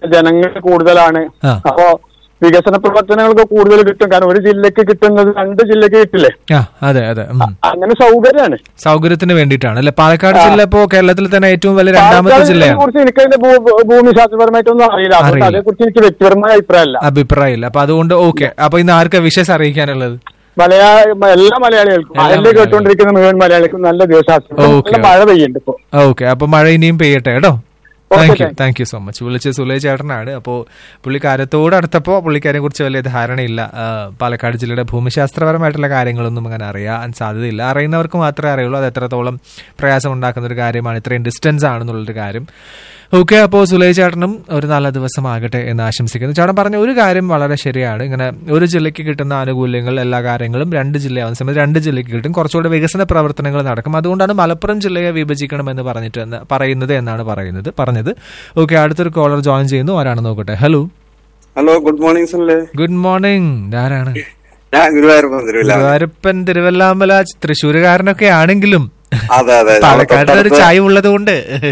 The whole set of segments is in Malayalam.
ജനങ്ങൾ കൂടുതലാണ് ആ. അപ്പോ വികസന പ്രവർത്തനങ്ങൾക്ക് കൂടുതൽ കിട്ടും കാരണം ഒരു ജില്ലക്ക് കിട്ടുന്നത് രണ്ട് ജില്ലക്ക് കിട്ടില്ലേ ആ അതെ അതെ ഉം. അങ്ങനെ സൗകര്യമാണ് സൗകര്യത്തിന് വേണ്ടിയിട്ടാണ് അല്ലെ പാലക്കാട് ജില്ല ഇപ്പോ കേരളത്തിൽ തന്നെ ഏറ്റവും വലിയ രണ്ടാമത്തെ ജില്ലയാണ് കുറിച്ച് എനിക്ക് അതിന്റെ ഭൂ- ഭൂമിശാസ്ത്രപരമായിട്ടൊന്നും അറിയില്ല അതുകൊണ്ട് അറിയില്ല. അതേക്കുറിച്ച് എനിക്ക് വ്യക്തിപരമായ അഭിപ്രായമല്ല അഭിപ്രായമില്ല അപ്പൊ അതുകൊണ്ട് ഓക്കെ അപ്പൊ ഇന്ന് ആർക്കാ വിശേഷം അറിയിക്കാനുള്ളത് മലയാള എല്ലാ മലയാളികൾക്കും എല്ലാ അതിന്റെ മലയാളികൾക്കും. കേട്ടുകൊണ്ടിരിക്കുന്ന മുഴുവൻ മലയാളികൾക്കും നല്ല ദിവസം ഓക്കേ. നല്ല മഴ പെയ്യുന്നുണ്ട് ഇപ്പൊ ഓക്കെ അപ്പൊ മഴ ഇനിയും പെയ്യട്ടെ കേട്ടോ okay, thank you thank thank you so much വിളിച്ച സുലൈ ചേട്ടനാണ് അപ്പോൾ പുള്ളിക്കാരത്തോട് അടുത്തപ്പോൾ പുള്ളിക്കാരെ കുറിച്ച് വലിയ ധാരണയില്ല ആ, പാലക്കാട് ജില്ലയുടെ ഭൂമിശാസ്ത്രപരമായിട്ടുള്ള കാര്യങ്ങളൊന്നും അങ്ങനെ അറിയാൻ സാധ്യതയില്ല അറിയുന്നവർക്ക് മാത്രമേ അറിയുള്ളൂ അത് എത്രത്തോളം പ്രയാസം ഉണ്ടാക്കുന്ന ഒരു കാര്യമാണ് ഇത്രയും ഡിസ്റ്റൻസ് ആണെന്നുള്ളൊരു കാര്യം ഓക്കെ അപ്പോൾ സുലൈ ചേട്ടനും ഒരു നല്ല ദിവസമാകട്ടെ എന്ന് ആശംസിക്കുന്നു ചേട്ടൻ പറഞ്ഞ ഒരു കാര്യം വളരെ ശരിയാണ് ഇങ്ങനെ ഒരു ജില്ലയ്ക്ക് കിട്ടുന്ന ആനുകൂല്യങ്ങൾ എല്ലാ കാര്യങ്ങളും രണ്ട് ജില്ലയാവുന്ന സമയത്ത് രണ്ട് ജില്ലയ്ക്ക് കിട്ടും കുറച്ചുകൂടെ വികസന പ്രവർത്തനങ്ങൾ നടക്കും അതുകൊണ്ടാണ് മലപ്പുറം ജില്ലയെ വിഭജിക്കണമെന്ന് പറഞ്ഞിട്ട് എന്ന് പറയുന്നത് എന്നാണ് പറയുന്നത് പറഞ്ഞത് ഓക്കെ അടുത്തൊരു കോളർ ജോയിൻ ചെയ്യുന്നു ആരാണ് നോക്കട്ടെ ഹലോ ഹലോ ഗുഡ് മോർണിംഗ് സല്ലേ ഗുഡ് മോർണിംഗ് ആരാണ് ഞാൻ ഗുരുവായൂരപ്പൻ തിരുവില്ല ഗുരുവായൂരപ്പൻ തിരുവല്ലാമല തൃശ്ശൂരുകാരനൊക്കെ ആണെങ്കിലും അതെ അതെ ഞങ്ങൾ പാലക്കാടിന്റെ ഒരു തൊട്ടടുത്ത് ചായ ഉള്ളത് കൊണ്ട്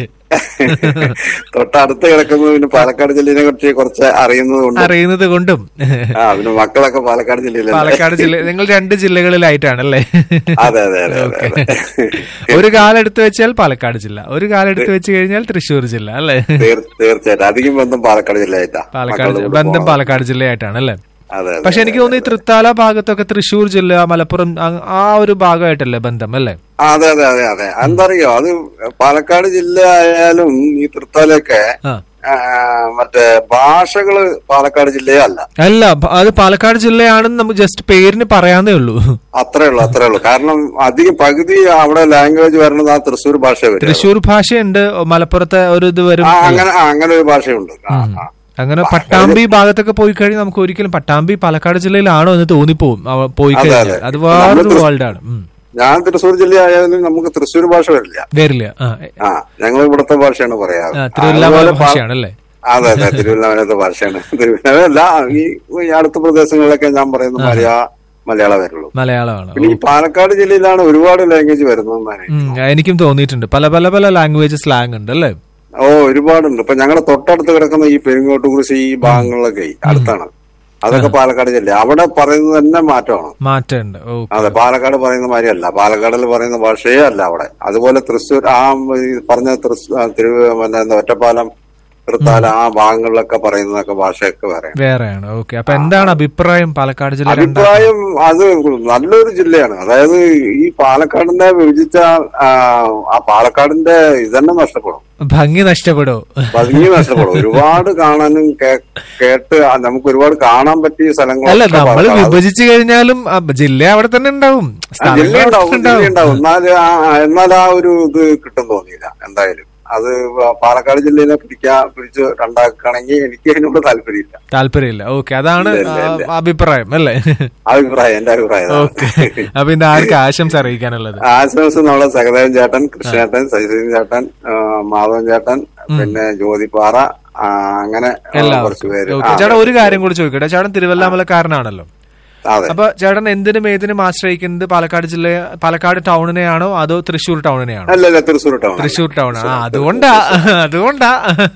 തൊട്ടടുത്ത് കിടക്കുന്നത് പിന്നെ പാലക്കാട് ജില്ലയെ കുറിച്ച് കുറച്ച് അറിയുന്നത് കൊണ്ട് അറിയുന്നത് കൊണ്ടും ആ പിന്നെ മക്കളൊക്കെ പാലക്കാട് ജില്ലയിലല്ലേ പാലക്കാട് ജില്ല നിങ്ങൾ രണ്ട് ജില്ലകളിലായിട്ടാണല്ലേ അതെ അതെ അതെ അതെ ഓക്കെ അതെ ഒരു കാലെടുത്ത് വെച്ചാൽ പാലക്കാട് ജില്ല ഒരു കാലെടുത്ത് വെച്ച് കഴിഞ്ഞാൽ തൃശ്ശൂർ ജില്ല അല്ലേ തീർ- തീർച്ചയായിട്ടും അധികം ബന്ധം പാലക്കാട് ജില്ലയായിട്ടാ പാലക്കാട് മക്കളുടെ ജി- കൂടെ ബന്ധം പോണം. പാലക്കാട് ജില്ലയായിട്ടാണ് അല്ലേ അതെ അതെ പക്ഷെ എനിക്ക് തോന്നുന്നു ഈ തൃത്താല ഭാഗത്തൊക്കെ തൃശ്ശൂർ ജില്ല മലപ്പുറം ആ- ആ ഒരു ഭാഗമായിട്ടല്ലേ ബന്ധം അല്ലേ ആ, അതെ അതെ അതെ അതെ എന്തറിയോ അത് പാലക്കാട് ജില്ല ആയാലും ഈ തൃത്താലയൊക്കെ ആ ആ, മറ്റേ ഭാഷകള് പാലക്കാട് ജില്ലയെ അല്ല അല്ല പ- അത് പാലക്കാട് ജില്ലയാണെന്ന് നമുക്ക് ജസ്റ്റ് പേരിന് പറയാന്നേ ഉള്ളൂ അത്രേ ഉള്ളൂ അത്രേ ഉള്ളൂ കാരണം അധികം പകുതി അവിടെ ലാംഗ്വേജ് വരണത് ആ തൃശ്ശൂർ ഭാഷ വരും തൃശ്ശൂർ ഭാഷയുണ്ട് മലപ്പുറത്തെ ഒരു ഇത് വരും ആ അങ്ങനെ ആ, അങ്ങനെ ഒരു ഭാഷയുണ്ട് ആ, ആ. അങ്ങനെ പട്ടാമ്പി ഭാഗത്തൊക്കെ പോയി കഴിഞ്ഞാൽ നമുക്ക് ഒരിക്കലും പട്ടാമ്പി പാലക്കാട് ജില്ലയിലാണോ എന്ന് തോന്നിപ്പോവും അവ- പോയി അതെ, കഴിഞ്ഞാൽ അതെ. അത് വേറൊരു നമ്മള് വേൾഡ് ആണ് ഉം. ഞാൻ തൃശ്ശൂർ ജില്ല ആയാലും നമുക്ക് തൃശ്ശൂർ ഭാഷ വരില്ല വരില്ല ആ ആ ഞങ്ങൾ ഇവിടുത്തെ ഭാഷയാണ് പറയാറ് ആ, തിരുവല്ലാമല അതുപോലെ പാ- ഭാഷയാണല്ലേ അതെ അതെ തിരുവല്ലാമലത്തെ ഭാഷയാണ് തിരുവല്ലാമല്ല ഈ ഈ അടുത്ത പ്രദേശങ്ങളിലൊക്കെ ഞാൻ പറയുന്ന മലയാ മലയാളം വരുള്ളൂ മലയാളമാണ് പിന്നെ ഈ പാലക്കാട് ജില്ലയിലാണ് ഒരുപാട് ലാംഗ്വേജ് വരുന്നതെന്നാണ് ഉം, എനിക്കും തോന്നിയിട്ടുണ്ട് പല പല പല ലാംഗ്വേജ് സ്ലാങ് ഉണ്ട് അല്ലേ ഓ ഒരുപാടുണ്ട് ഇപ്പൊ ഞങ്ങളുടെ തൊട്ടടുത്ത് കിടക്കുന്ന ഈ പെരിങ്ങോട്ടുകുറിശി ഈ ഭാഗങ്ങളിലൊക്കെ അടുത്താണ് അതൊക്കെ പാലക്കാട് ജില്ല അവിടെ പറയുന്നത് തന്നെ മാറ്റമാണ് മാറ്റമുണ്ട് ഓ അതെ പാലക്കാട് പറയുന്ന മാതിരിയല്ല പാലക്കാടിൽ പറയുന്ന ഭാഷയേ അല്ല അവിടെ അതുപോലെ തൃശ്ശൂർ ആ ഈ പറഞ്ഞ തൃശ് ആ, തിരു പിന്നെ എന്താ ഒറ്റപ്പാലം തൃത്താല ആ ഭാഗങ്ങളിലൊക്കെ പറയുന്നതൊക്കെ ഭാഷയൊക്കെ വേറെ വേറെയാണ് ഓക്കെ അപ്പൊ എന്താണ് അഭിപ്രായം പാലക്കാട് ജില്ല രണ്ടാ അഭിപ്രായം അത് നല്ലൊരു ജില്ലയാണ് അതായത് ഈ പാലക്കാടിനെ വിഭജിച്ച ആ, ആ പാലക്കാടിന്റെ ഇതന്നെ നഷ്ടപ്പെടും ഭംഗി നഷ്ടപ്പെടോ ഭംഗി നഷ്ടപ്പെടും ഒരുപാട് കാണാനും കേ- കേട്ട് ആ, നമുക്ക് ഒരുപാട് കാണാൻ പറ്റിയ അല്ല സ്ഥലങ്ങളൊക്കെ നമ്മൾ പാലക്കാട്. വിഭജിച്ചു കഴിഞ്ഞാലും ആ, ജില്ല അവിടെ തന്നെ ഉണ്ടാവും ആ, സ്ഥലങ്ങൾ ജില്ല അവിടെ ഉണ്ടാവും തന്നെ ജില്ല ഉണ്ടാവും എന്നാൽ ആ എന്നാൽ ആ ഒരു ഇത് കിട്ടും തോന്നിയില്ല എന്തായാലും അത് പാലക്കാട് ജില്ലയിനെ പിടിക്കാ പിടിച്ച് രണ്ടാക്കുകയാണെങ്കിൽ എനിക്ക് അതിനോട് താല്പര്യമില്ല താല്പര്യമില്ല ഓക്കെ അതാണ് ഇല്ല, ഇല്ല, ഇല്ല. ആ, അഭിപ്രായം അല്ലേ അഭിപ്രായം എന്റെ അഭിപ്രായം ഓക്കെ അപ്പൊ ഇന്ന് ആർക്ക് ആശംസ അറിയിക്കാനുള്ളത് ആശംസ നമ്മളെ സഹദേവൻ ചേട്ടൻ കൃഷ്ണേട്ടൻ ശശിധരൻ ചേട്ടൻ ആ, മാധവൻ ചേട്ടൻ പിന്നെ ജ്യോതിപ്പാറ ആ, അങ്ങനെ ആ, കുറച്ച് എല്ലാവർക്കും പേര് ഓക്കെ ആ, ചേട്ടാ ഒരു കാര്യം കൂടി ചോദിക്കട്ടെ ചേട്ടൻ തിരുവല്ലാമലക്കാരനാണല്ലോ അതെ അപ്പൊ ചേട്ടൻ എന്തിനും ഏതിനും ആശ്രയിക്കുന്നത് പാലക്കാട് ജില്ല പാലക്കാട് ടൗണിനെയാണോ അതോ തൃശ്ശൂർ ടൗണിനെയാണോ അല്ല അല്ല തൃശ്ശൂർ ടൗൺ തൃശ്ശൂർ ടൗൺ ആ അതുകൊണ്ടാ അതുകൊണ്ടാ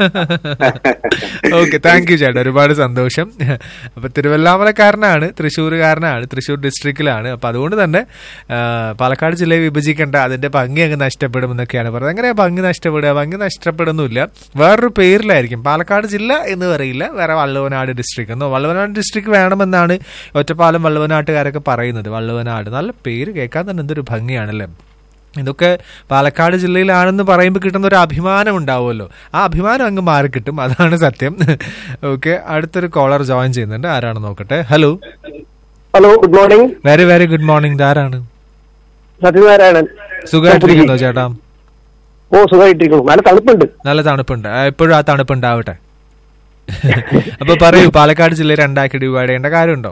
ഓക്കെ താങ്ക് യു ചേട്ടാ ഒരുപാട് സന്തോഷം അപ്പൊ തിരുവല്ലാമലക്കാരനാണ് തൃശ്ശൂരുകാരനാണ് തൃശ്ശൂർ ഡിസ്ട്രിക്റ്റിലാണ് അപ്പൊ അതുകൊണ്ട് തന്നെ ആ, പാലക്കാട് ജില്ലയെ വിഭജിക്കേണ്ട അതിന്റെ ഭംഗി അങ്ങ് നഷ്ടപ്പെടും എന്നൊക്കെയാണ് പറയുന്നത് എങ്ങനെയാ ഭംഗി നഷ്ടപ്പെടുക ഭംഗി നഷ്ടപ്പെടുന്നില്ല വേറൊരു പേരിലായിരിക്കും പാലക്കാട് ജില്ല എന്ന് പറയില്ല വേറെ വള്ളുവനാട് ഡിസ്ട്രിക്ട് എന്നോ വള്ളുവനാട് ഡിസ്ട്രിക്ട് വേണമെന്നാണ് ഒറ്റപ്പാലം വള്ളുവനാട്ടുകാരൊക്കെ പറയുന്നത് വള്ളുവനാട് നല്ല പേര് കേൾക്കാൻ തന്നെ എന്തൊരു ഭംഗിയാണല്ലേ ഇതൊക്കെ പാലക്കാട് ജില്ലയിലാണെന്ന് പറയുമ്പോൾ കിട്ടുന്ന ഒരു അഭിമാനം ഉണ്ടാവുമല്ലോ ആ അഭിമാനം അങ്ങ് മാറി കിട്ടും അതാണ് സത്യം ഓക്കെ അടുത്തൊരു കോളർ ജോയിൻ ചെയ്യുന്നുണ്ട് ആരാണ് നോക്കട്ടെ hello hello good morning very very good morning ആരാണ് സത്യനാരായണൻ സുഖമായിട്ടിരിക്കുന്നോ ചേട്ടാ ഓ സുഖമായിട്ടിരിക്കുന്നു നല്ല തണുപ്പുണ്ട് നല്ല തണുപ്പുണ്ട് ആ, എപ്പോഴും ആ തണുപ്പുണ്ടാവട്ടെ അപ്പൊ പറയൂ പാലക്കാട് ജില്ല രണ്ടാക്കി ഡിവൈഡ് ചെയ്യേണ്ട കാര്യമുണ്ടോ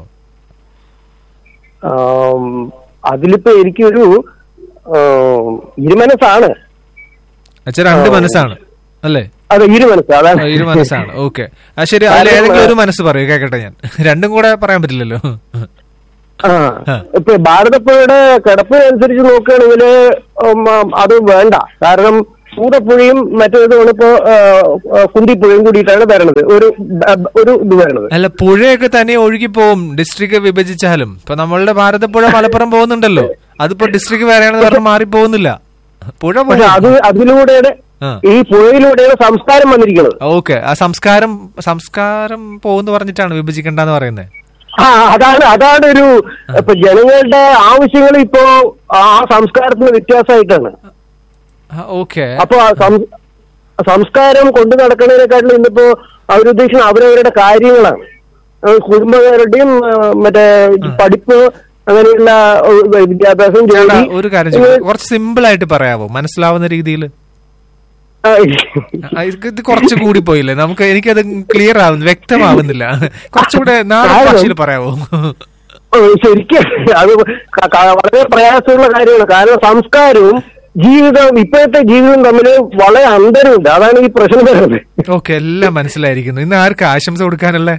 ആം, അതിലിപ്പോ എനിക്കൊരു ആം, ഇരുമനസ്സാണ് അച്ഛൻ രണ്ട് മനസ്സാണ് അല്ലേ അതെ ഇരുമനസ് ആ, അതാണ് ഇരു മനസ്സാണ് ഓക്കെ ആ ശരി അതിൽ ഏതെങ്കിലും ഒരു മനസ്സ് പറയൂ കേക്കട്ടെ ഞാൻ രണ്ടും കൂടെ പറയാൻ പറ്റില്ലല്ലോ ആ ഇപ്പൊ ഭാരതപ്പുഴയുടെ കിടപ്പ് അനുസരിച്ച് നോക്കുകയാണെങ്കിൽ അത് വേണ്ട കാരണം ചൂടപ്പുഴയും മറ്റേതുമാണ് ഇപ്പോ ആ, ആ, കുന്തിപ്പുഴയും കൂടിയിട്ടാണ് വരണത് ഒരു ബ- ഒരു ഇത് വരണത് അല്ല പുഴയൊക്കെ തന്നെ ഒഴുകി പോവും ഡിസ്ട്രിക്ട് വിഭജിച്ചാലും ഇപ്പൊ നമ്മളുടെ ഭാരതപ്പുഴ മലപ്പുറം പോകുന്നുണ്ടല്ലോ അതിപ്പോ ഡിസ്ട്രിക്ട് വേറെയാണെന്ന് പറഞ്ഞ് മാറി പോകുന്നില്ല പുഴ പക്ഷെ അത് അതിലൂടെയാണ് ആ. ഈ പുഴയിലൂടെയാണ് സംസ്കാരം വന്നിരിക്കുന്നത് ഓക്കെ ആ സംസ്കാരം സംസ്കാരം പോകുന്നു പറഞ്ഞിട്ടാണ് വിഭജിക്കണ്ടെന്ന് പറയുന്നത് ആ അതാണ് അതാണ് ഒരു ഇപ്പൊ ജനങ്ങളുടെ ആവശ്യങ്ങൾ ഇപ്പോ ആ സംസ്കാരത്തിന് വ്യത്യാസമായിട്ടാണ് ഓക്കെ അപ്പൊ ആ സം- സംസ്കാരം കൊണ്ടു നടക്കുന്നതിനെക്കാട്ടിലും ഇന്നിപ്പോ അവരുദ്ദേശിക്കുന്ന അവരവരുടെ കാര്യങ്ങളാണ് അത് കുടുംബക്കാരുടെയും ആ, മറ്റേ പഠിപ്പ് അങ്ങനെയുള്ള ആ, വിദ്യാഭ്യാസം ജോലി ഒരു കാര്യം ചോദിക്കാം. കുറച്ച് സിമ്പിൾ ആയിട്ട് പറയാവോ മനസ്സിലാവുന്ന രീതിയിൽ ആ, ഇത് കുറച്ച് കൂടി പോയില്ലേ നമുക്ക് എനിക്കത് ക്ലിയർ ആവുന്നു വ്യക്തമാവുന്നില്ല കുറച്ചുകൂടെ നാടൻ കാരണം- ഭാഷയിൽ പറയാവോ ഓ, ശരിക്കും അത് ക- ക- വളരെ പ്രയാസമുള്ള കാര്യമാണ് കാരണം സംസ്കാരവും ജീവിതവും ഇപ്പോഴത്തെ ജീവിതം തമ്മിൽ വളരെ അന്തരമുണ്ട് അതാണ് ഈ പ്രശ്നം വരുന്നത് ഓക്കെ എല്ലാം മനസ്സിലായിരിക്കുന്നു ഇന്ന് ആർക്ക് ആശംസ കൊടുക്കാനല്ലേ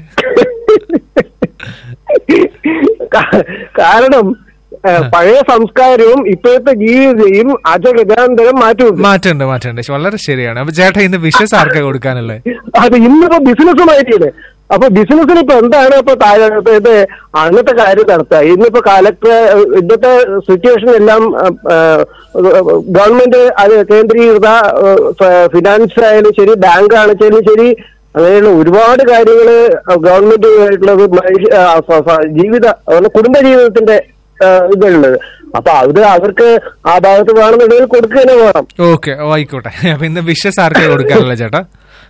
കാ- കാരണം ഏ, പഴയ സംസ്കാരവും ഇപ്പോഴത്തെ ജീവിതയും അജഗജാന്തരം മാറ്റമുണ്ട് മാറ്റമുണ്ട് മാറ്റമുണ്ട് വളരെ ശരിയാണ് അപ്പൊ ചേട്ടാ ഇന്ന് വിഷസ് ആർക്കാ കൊടുക്കാനല്ലേ അത് ഇന്നിപ്പോ ബിസിനസ്സുമായിട്ടാണ് അപ്പൊ ബിസിനസ്സിന് ഇപ്പൊ എന്താണ് ഇപ്പൊ താഴെ- ഇപ്പൊ ഇത് അങ്ങനത്തെ കാര്യം നടത്തുക ഇന്നിപ്പോ കാലത്ത് ഇന്നത്തെ സിറ്റുവേഷൻ എല്ലാം ഗവൺമെന്റ് അത് കേന്ദ്രീകൃത ഫിനാൻസ് ആയാലും ശരി ബാങ്ക് ആണെച്ചാലും ശരി അങ്ങനെയുള്ള ഒരുപാട് കാര്യങ്ങൾ ഗവൺമെന്റുമായിട്ടുള്ളത് മനുഷ്യ ആ, സ- സ- ജീവിത അതുപോലെ കുടുംബ ജീവിതത്തിന്റെ ആ, ഇതുള്ളത് അപ്പൊ അത് അവർക്ക് ആ ഭാഗത്ത് വേണമെന്നുണ്ടെങ്കിൽ കൊടുക്കുക തന്നെ വേണം ഓക്കെ ഓ ആയിക്കോട്ടെ അപ്പൊ ഇന്ന് വിഷസ് ആർക്കാ കൊടുക്കാനല്ലേ ചേട്ടാ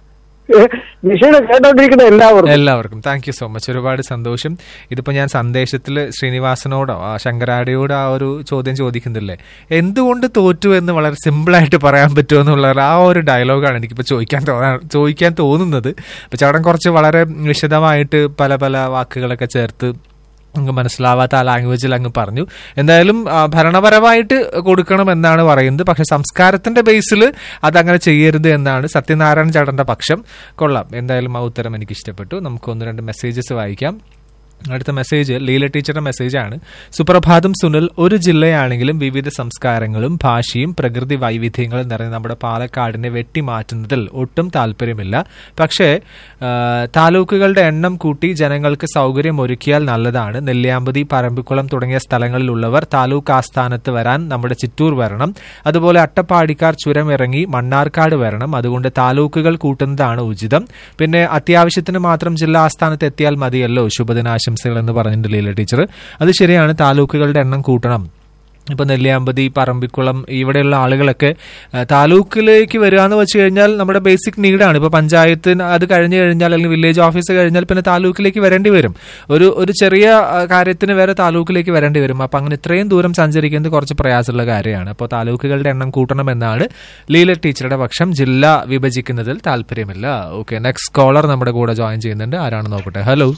വിഷയം കേട്ടോണ്ടിരിക്കുന്ന എല്ലാവർക്കും എല്ലാവർക്കും താങ്ക് യു സോ മച്ച് ഒരുപാട് സന്തോഷം ഇതിപ്പോ ഞാൻ സന്ദേശത്തിൽ ശ്രീനിവാസനോടോ ആ ശങ്കരാടിയോട് ആ ഒരു ചോദ്യം ചോദിക്കുന്നില്ലേ എന്തുകൊണ്ട് തോറ്റു എന്ന് വളരെ സിമ്പിൾ ആയിട്ട് പറയാൻ പറ്റുമോ എന്നുള്ള ആ ഒരു ഡയലോഗാണ് എനിക്കിപ്പോ ചോദിക്കാൻ തോന്നാ ചോദിക്കാൻ തോന്നുന്നത് അപ്പൊ ചേട്ടൻ കുറച്ച് വളരെ വിശദമായിട്ട് പല പല വാക്കുകളൊക്കെ ചേർത്ത് അങ്ങ് മനസ്സിലാവാത്ത ആ ലാംഗ്വേജിൽ അങ്ങ് പറഞ്ഞു എന്തായാലും ആ, ഭരണപരമായിട്ട് കൊടുക്കണം എന്നാണ് പറയുന്നത് പക്ഷെ സംസ്കാരത്തിന്റെ ബേസിൽ അതങ്ങനെ ചെയ്യരുത് എന്നാണ് സത്യനാരായണ ചേട്ടന്റെ പക്ഷം കൊള്ളാം എന്തായാലും ആ ഉത്തരം എനിക്ക് ഇഷ്ടപ്പെട്ടു നമുക്ക് ഒന്ന് രണ്ട് മെസ്സേജസ് വായിക്കാം അടുത്ത മെസ്സേജ് ലീല ടീച്ചറുടെ മെസ്സേജാണ് സുപ്രഭാതം സുനിൽ ഒരു ജില്ലയാണെങ്കിലും വിവിധ സംസ്കാരങ്ങളും ഭാഷയും പ്രകൃതി വൈവിധ്യങ്ങളും നിറഞ്ഞ നമ്മുടെ പാലക്കാടിനെ വെട്ടിമാറ്റുന്നതിൽ ഒട്ടും താല്പര്യമില്ല പക്ഷേ ആ, താലൂക്കുകളുടെ എണ്ണം കൂട്ടി ജനങ്ങൾക്ക് സൗകര്യം ഒരുക്കിയാൽ നല്ലതാണ് നെല്ലിയാമ്പതി പറമ്പിക്കുളം തുടങ്ങിയ സ്ഥലങ്ങളിലുള്ളവർ താലൂക്ക് ആസ്ഥാനത്ത് വരാൻ നമ്മുടെ ചിറ്റൂർ വരണം അതുപോലെ അട്ടപ്പാടിക്കാർ ചുരം ഇറങ്ങി മണ്ണാർക്കാട് വരണം അതുകൊണ്ട് താലൂക്കുകൾ കൂട്ടുന്നതാണ് ഉചിതം പിന്നെ അത്യാവശ്യത്തിന് മാത്രം ജില്ലാ ആസ്ഥാനത്ത് എത്തിയാൽ മതിയല്ലോ ശുഭദിനാശംസകൾ എന്ന് പറഞ്ഞിട്ടുണ്ട് ലീല ടീച്ചർ അത് ശരിയാണ് താലൂക്കുകളുടെ എണ്ണം കൂട്ടണം ഇപ്പൊ നെല്ലിയാമ്പതി പറമ്പിക്കുളം ഇവിടെയുള്ള ആളുകളൊക്കെ ആ, താലൂക്കിലേക്ക് വരിക എന്ന് വെച്ച് കഴിഞ്ഞാൽ നമ്മുടെ ബേസിക് നീഡാണ് ഇപ്പൊ പഞ്ചായത്തിന് അത് കഴിഞ്ഞു കഴിഞ്ഞാൽ അല്ലെങ്കിൽ വില്ലേജ് ഓഫീസ് കഴിഞ്ഞാൽ പിന്നെ താലൂക്കിലേക്ക് വരേണ്ടി വരും ഒരു ഒരു ചെറിയ ആ, കാര്യത്തിന് വരെ താലൂക്കിലേക്ക് വരേണ്ടി വരും അപ്പൊ അങ്ങനെ ഇത്രയും ദൂരം സഞ്ചരിക്കുന്നത് കുറച്ച് പ്രയാസമുള്ള കാര്യമാണ് അപ്പോൾ താലൂക്കുകളുടെ എണ്ണം കൂട്ടണമെന്നാണ് ലീല ടീച്ചറുടെ പക്ഷം ജില്ല വിഭജിക്കുന്നതിൽ താല്പര്യമില്ല ഓക്കെ നെക്സ്റ്റ് കോളർ നമ്മുടെ കൂടെ ജോയിൻ ചെയ്യുന്നുണ്ട് ആരാണ് നോക്കട്ടെ ഹലോ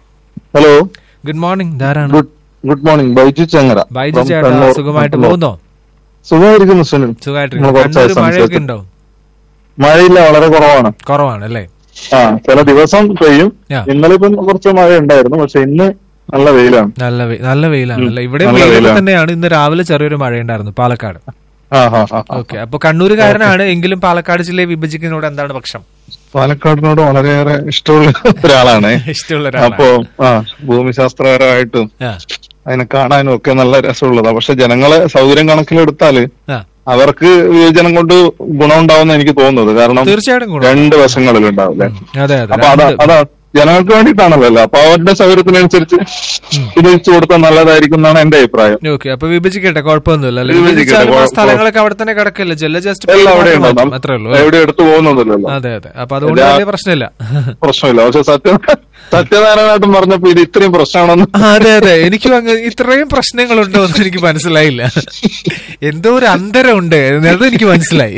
ഹലോ ഗുഡ് മോർണിംഗ് ധാരാണ് good good morning Baiju Chengara Baiju from ചേട്ടാ കണ്ണൂർ. സുഖമായിട്ട് കണ്ണൂർ. പോകുന്നോ സുഖമായിരിക്കുന്നു സുനിൽ സുഖമായിട്ടിരിക്കുന്നു നമ്മൾ കുറച്ചായി കണ്ണൂര് മഴയൊക്കെ സംസാരിച്ചിട്ട്. ഉണ്ടോ മഴയില്ല വളരെ കുറവാണ് കുറവാണ് അല്ലേ ആ ചില ദിവസം പെയ്യും ആ. ഇന്നലെ ഇപ്പം കുറച്ച് മഴ ഉണ്ടായിരുന്നു പക്ഷെ ഇന്ന് നല്ല വെയിലാണ് നല്ല വെ- നല്ല വെയിലാണ് ഉം. അല്ലേ ഇവിടെ നല്ല വെയിൽ വെയിലാണ്. തന്നെയാണ് ഇന്ന് രാവിലെ ചെറിയൊരു മഴ ഉണ്ടായിരുന്നു പാലക്കാട് ആ ഹാ ഹാ ഓക്കെ അപ്പൊ കണ്ണൂരുകാരനാണ് എങ്കിലും പാലക്കാട് ജില്ലയെ വിഭജിക്കുന്നതിനോട് എന്താണ് പക്ഷം പാലക്കാടിനോട് വളരെയേറെ ഇഷ്ടമുള്ള ഒരാളാണ് ഇഷ്ടമുള്ള അപ്പോ ഒരാളാണ് ആ ഭൂമിശാസ്ത്രപരമായിട്ടും ആ, അതിനെ കാണാനും ഒക്കെ നല്ല രസമുള്ളതാ പക്ഷെ ജനങ്ങളെ സൗകര്യം കണക്കിലെടുത്താല് ആ. അവർക്ക് വിഭജനം കൊണ്ട് ഗുണമുണ്ടാവുന്ന എനിക്ക് തോന്നുന്നത് കാരണം തീർച്ചയായിട്ടും ഗുണം രണ്ട് വശങ്ങളിലുണ്ടാവും അല്ലേ അതെ അതെ അപ്പൊ അതാ രണ്ട്. അതാ ജനങ്ങൾക്ക് വേണ്ടിയിട്ടാണല്ലോ അപ്പൊ അവരുടെ സൗകര്യത്തിനനുസരിച്ച് വിഭജിച്ചു കൊടുത്താൽ നല്ലതായിരിക്കും എന്നാണ് എന്റെ അഭിപ്രായം ഓക്കെ അപ്പൊ വിഭജിക്കട്ടെ കുഴപ്പമൊന്നുമില്ല അല്ലേ? വിഭജിക്കട്ടെ, വിഭജിച്ചാലും ആ കുഴപ്പം- സ്ഥലങ്ങളൊക്കെ അവിടെ തന്നെ കിടക്കില്ല ജില്ല ജസ്റ്റ് എല്ലാം അവിടെ മാറ്റം ഉണ്ടാവും അത്രേ ഉള്ളൂ അല്ലേ? എവിടെ എടുത്തു പോകുന്നതല്ലോ അതെ അതെ അപ്പൊ അതുകൊണ്ട് ഇതാ- വലിയ പ്രശ്നമില്ല പ്രശ്നമില്ല പക്ഷെ സത്യ സത്യനാരായണായിട്ടും പറഞ്ഞപ്പോ ഇത് ഇത്രയും പ്രശ്നമാണെന്ന് അതെ അതെ എനിക്കും അങ്ങ് ഇത്രയും പ്രശ്നങ്ങളുണ്ടോ എന്ന് എനിക്ക് മനസ്സിലായില്ല എന്തോ ഒരു അന്തരമുണ്ട് അത് എനിക്ക് മനസ്സിലായി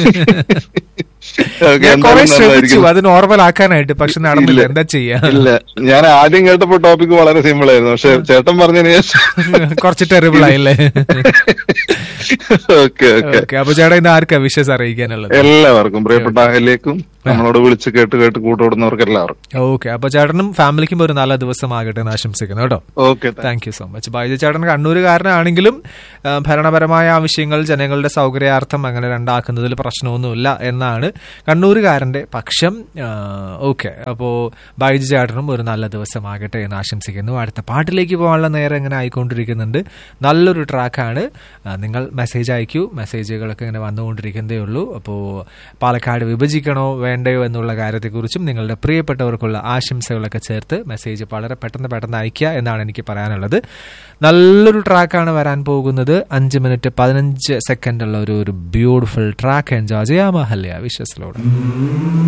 ഓക്കേ, ഞാൻ കുറെ എന്തായാലും ശ്രമിച്ചു നന്നായിരിക്കും. അത് നോർമൽ ആക്കാനായിട്ട് പക്ഷെ നടന്നില്ല ഇല്ല. എന്താ ചെയ്യാ ഇല്ല ഞാൻ ആദ്യം കേട്ടപ്പോ ടോപ്പിക് വളരെ സിമ്പിൾ ആയിരുന്നു പക്ഷെ ചേട്ടൻ പറഞ്ഞതിന് ശേഷം കുറച്ച് ടെറിബിൾ ആയില്ലേ ഓക്കെ ഓക്കെ ഓക്കെ അപ്പൊ ചേട്ടാ ഇന്ന് ആർക്കാ വിഷസ് അറിയിക്കാനുള്ളത് എല്ലാവർക്കും പ്രിയപ്പെട്ട അഹലേക്കും നമ്മളോട് വിളിച്ച് കേട്ട് കേട്ട് കൂട്ടുകൊടുന്നവർക്ക് എല്ലാവർക്കും ഓക്കെ അപ്പൊ ചേട്ടനും ഫാമിലിക്കും ഒരു നല്ല ദിവസമാകട്ടെ എന്ന് ആശംസിക്കുന്നു കേട്ടോ okay thank you so much Baiju ചേട്ടൻ കണ്ണൂരുകാരനാണെങ്കിലും ആ, ഭരണപരമായ ആവശ്യങ്ങൾ ജനങ്ങളുടെ സൗകര്യാർത്ഥം അങ്ങനെ രണ്ടാക്കുന്നതിൽ പ്രശ്നമൊന്നുമില്ല എന്നാണ് കണ്ണൂരുകാരന്റെ പക്ഷം ഓക്കെ അപ്പോൾ ബൈജു ചേട്ടനും ഒരു നല്ല ദിവസമാകട്ടെ എന്ന് ആശംസിക്കുന്നു അടുത്ത പാട്ടിലേക്ക് പോകാനുള്ള നേരം ഇങ്ങനെ ആയിക്കൊണ്ടിരിക്കുന്നുണ്ട് നല്ലൊരു ട്രാക്കാണ് നിങ്ങൾ മെസ്സേജ് അയക്കൂ മെസ്സേജുകളൊക്കെ ഇങ്ങനെ വന്നുകൊണ്ടിരിക്കുന്നതേ ഉള്ളൂ അപ്പോൾ പാലക്കാട് വിഭജിക്കണോ വേണ്ടയോ എന്നുള്ള കാര്യത്തെക്കുറിച്ചും നിങ്ങളുടെ പ്രിയപ്പെട്ടവർക്കുള്ള ആശംസകളൊക്കെ ചേർത്ത് മെസ്സേജ് വളരെ പെട്ടെന്ന് പെട്ടെന്ന് അയക്കുക എന്നാണ് എനിക്ക് പറയാനുള്ളത് നല്ലൊരു ട്രാക്കാണ് വരാൻ പോകുന്നത് അഞ്ച് മിനിറ്റ് പതിനഞ്ച് സെക്കൻഡ് ഉള്ള ഒരു ഒരു ബ്യൂട്ടിഫുൾ ട്രാക്ക് എൻജോയ് ചെയ്യാം അഹല്യ വിശ്വസിലോട്